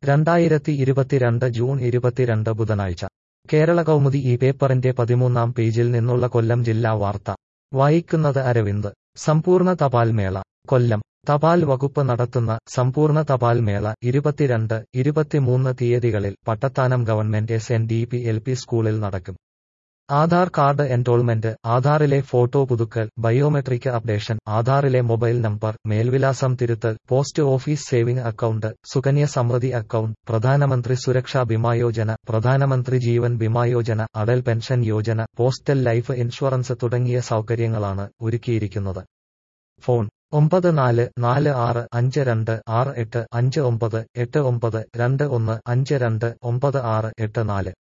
രണ്ടായിരത്തി ഇരുപത്തിരണ്ട് ജൂൺ ഇരുപത്തിരണ്ട് ബുധനാഴ്ച കേരള കൗമുദി ഈ പേപ്പറിന്റെ പതിമൂന്നാം പേജിൽ നിന്നുള്ള കൊല്ലം ജില്ലാ വാർത്ത വായിക്കുന്നത് അരവിന്ദ് സമ്പൂർണ്ണ തപാൽ മേള കൊല്ലം തപാൽ വകുപ്പ് നടത്തുന്ന സമ്പൂർണ്ണ തപാൽ മേള ഇരുപത്തിരണ്ട് ഇരുപത്തിമൂന്ന് തീയതികളിൽ Pattathanam government S N D P L P സ്കൂളിൽ നടക്കും ആധാർ കാർഡ് എൻറോൾമെന്റ് ആധാറിലെ ഫോട്ടോ പുതുക്കൽ ബയോമെട്രിക് അപ്ഡേഷൻ ആധാറിലെ മൊബൈൽ നമ്പർ മേൽവിലാസം തിരുത്തൽ post office saving account Sukanya Samriddhi account Pradhan Mantri Suraksha Bima Yojana Pradhan Mantri Jeevan Bima Yojana Atal pension Yojana postal life insurance തുടങ്ങിയ സൗകര്യങ്ങളാണ് ഒരുക്കിയിരിക്കുന്നത് ഫോൺ ഒമ്പത് നാല് നാല് ആറ് അഞ്ച് രണ്ട് ആറ് എട്ട് അഞ്ച് ഒമ്പത് എട്ട് ഒമ്പത് രണ്ട് ഒന്ന് അഞ്ച് രണ്ട് ഒമ്പത് ആറ് എട്ട് നാല്